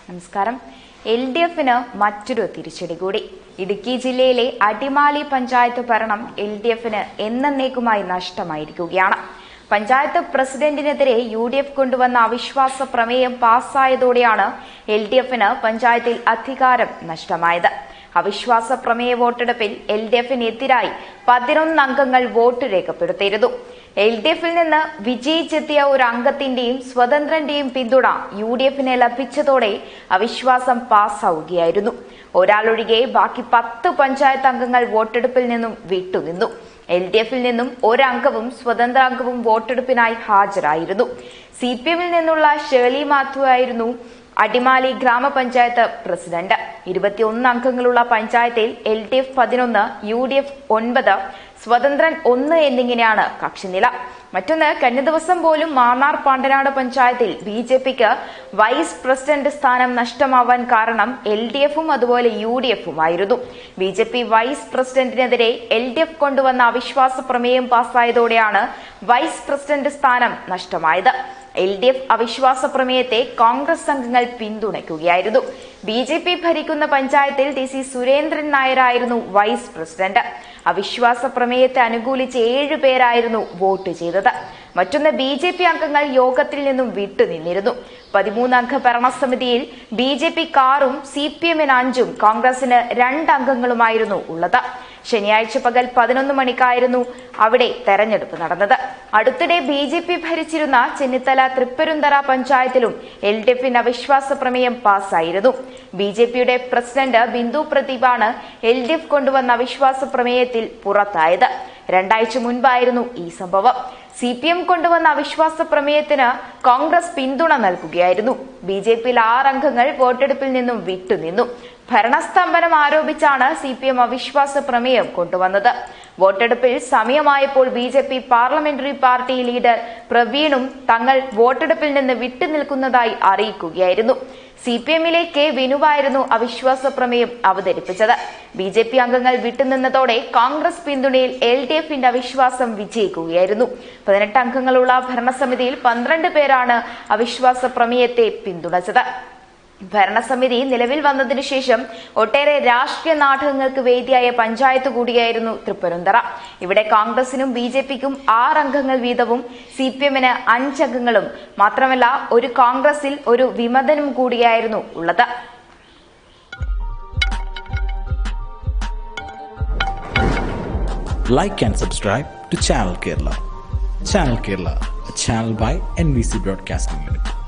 നമസ്കാരം L D എഫിന് മറ്റൊരു തിരിച്ചടി കൂടി ഇടുക്കി ജില്ലയിലെ അടിമാലി പഞ്ചായത്ത് ഭരണം എൽ ഡി എഫിന് എന്നേക്കുമായി നഷ്ടമായിരിക്കുകയാണ് പഞ്ചായത്ത് പ്രസിഡന്റിനെതിരെ യു ഡി എഫ് കൊണ്ടുവന്ന അവിശ്വാസ പ്രമേയം പാസ്സായതോടെയാണ് എൽ ഡി എഫിന് പഞ്ചായത്തിൽ അധികാരം നഷ്ടമായത് അവിശ്വാസ പ്രമേയ വോട്ടെടുപ്പിൽ എൽ ഡി എഫിനെതിരായി പതിനൊന്ന് അംഗങ്ങൾ വോട്ട് രേഖപ്പെടുത്തിയിരുന്നു എൽ ഡി എഫിൽ നിന്ന് വിജയിച്ചെത്തിയ ഒരു അംഗത്തിന്റെയും സ്വതന്ത്രന്റെയും പിന്തുണ യു ഡി എഫിന് ലഭിച്ചതോടെ അവിശ്വാസം പാസ്സാവുകയായിരുന്നു ഒരാളൊഴികെ ബാക്കി പത്ത് പഞ്ചായത്ത് അംഗങ്ങൾ വോട്ടെടുപ്പിൽ നിന്നും വിട്ടുനിന്നു എൽ ഡി എഫിൽ നിന്നും ഒരംഗവും സ്വതന്ത്ര അംഗവും വോട്ടെടുപ്പിനായി ഹാജരായിരുന്നു സി പി എമ്മിൽ നിന്നുള്ള ഷേർലി മാത്യു ആയിരുന്നു അടിമാലി ഗ്രാമപഞ്ചായത്ത് പ്രസിഡന്റ് ഇരുപത്തിയൊന്ന് അംഗങ്ങളുള്ള പഞ്ചായത്തിൽ എൽ ഡി എഫ് പതിനൊന്ന് യു ഡി എഫ് ഒൻപത് സ്വതന്ത്രൻ ഒന്ന് എന്നിങ്ങനെയാണ് കക്ഷിനില മറ്റൊന്ന് കഴിഞ്ഞ ദിവസം പോലും മാന്നാർ പാണ്ടനാട് പഞ്ചായത്തിൽ ബി ജെ പിക്ക് വൈസ് പ്രസിഡന്റ് സ്ഥാനം നഷ്ടമാവാൻ കാരണം എൽ ഡി എഫും അതുപോലെ യു ഡി എഫും ആയിരുന്നു ബി ജെ പി വൈസ് പ്രസിഡന്റിനെതിരെ എൽ ഡി എഫ് കൊണ്ടുവന്ന അവിശ്വാസ പ്രമേയം പാസ്സായതോടെയാണ് വൈസ് പ്രസിഡന്റ് സ്ഥാനം നഷ്ടമായത് എൽ ഡി എഫ് അവിശ്വാസ പ്രമേയത്തെ കോൺഗ്രസ് അംഗങ്ങൾ പിന്തുണയ്ക്കുകയായിരുന്നു ബി ജെ പി ഭരിക്കുന്ന പഞ്ചായത്തിൽ ടി സി സുരേന്ദ്രൻ നായരായിരുന്നു വൈസ് പ്രസിഡന്റ് അവിശ്വാസ പ്രമേയത്തെ അനുകൂലിച്ച് ഏഴ് പേരായിരുന്നു വോട്ട് ചെയ്തത് മറ്റൊന്ന് ബി ജെ പി അംഗങ്ങൾ യോഗത്തിൽ നിന്നും വിട്ടുനിന്നിരുന്നു പതിമൂന്നംഗ ഭരണസമിതിയിൽ ബി ജെ പി കാറും സി പി എമ്മിന് അഞ്ചും കോൺഗ്രസിന് രണ്ട് അംഗങ്ങളുമായിരുന്നു ഉള്ളത് ശനിയാഴ്ച പകൽ പതിനൊന്ന് മണിക്കായിരുന്നു അവിടെ തെരഞ്ഞെടുപ്പ് നടന്നത് അടുത്തിടെ ബി ജെ പി ഭരിച്ചിരുന്ന ചെന്നിത്തല തൃപ്പരുന്തറ പഞ്ചായത്തിലും എൽ ഡി എഫിന് അവിശ്വാസ പ്രമേയം പാസ്സായിരുന്നു ബി ജെ പിയുടെ പ്രസിഡന്റ് ബിന്ദു പ്രദീപാണ് എൽ ഡി എഫ് കൊണ്ടുവന്ന അവിശ്വാസ പ്രമേയത്തിൽ പുറത്തായത് രണ്ടാഴ്ച മുൻപായിരുന്നു ഈ സംഭവം സി പി എം കൊണ്ടുവന്ന അവിശ്വാസ പ്രമേയത്തിന് കോൺഗ്രസ് പിന്തുണ നൽകുകയായിരുന്നു ബി ജെ പിയിൽ ആറ് അംഗങ്ങൾ വോട്ടെടുപ്പിൽ നിന്നും വിട്ടുനിന്നു ഭരണസ്തംഭനം ആരോപിച്ചാണ് സി പി എം അവിശ്വാസ പ്രമേയം കൊണ്ടുവന്നത് വോട്ടെടുപ്പിൽ സമയമായപ്പോൾ B J P parliamentary party leader പ്രവീണും തങ്ങൾ വോട്ടെടുപ്പിൽ നിന്ന് വിട്ടുനിൽക്കുന്നതായി അറിയിക്കുകയായിരുന്നു സി പി എമ്മിലെ കെ വിനുവായിരുന്നു അവിശ്വാസ പ്രമേയം അവതരിപ്പിച്ചത് ബി ജെ പി അംഗങ്ങൾ വിട്ടുനിന്നതോടെ കോൺഗ്രസ് പിന്തുണയിൽ എൽ ഡി എഫിന്റെ അവിശ്വാസം വിജയിക്കുകയായിരുന്നു പതിനെട്ട് അംഗങ്ങളുള്ള ഭരണസമിതിയിൽ പന്ത്രണ്ട് പേരാണ് അവിശ്വാസ പ്രമേയത്തെ പിന്തുണച്ചത് ഭരണസമിതി നിലവിൽ വന്നതിനു ശേഷം ഒട്ടേറെ രാഷ്ട്രീയ നാടകങ്ങൾക്ക് വേദിയായ പഞ്ചായത്ത് കൂടിയായിരുന്നു തൃപ്പരുന്തറ ഇവിടെ കോൺഗ്രസിനും ബി ജെ പിക്കും ആറ് അംഗങ്ങൾ വീതവും സി പി എമ്മിന് അഞ്ചംഗങ്ങളും മാത്രമല്ല ഒരു കോൺഗ്രസിൽ ഒരു വിമതനും കൂടിയായിരുന്നു ഉള്ളത് like and subscribe to Channel Kerala. Channel Kerala, a channel by NBC Broadcasting Limited.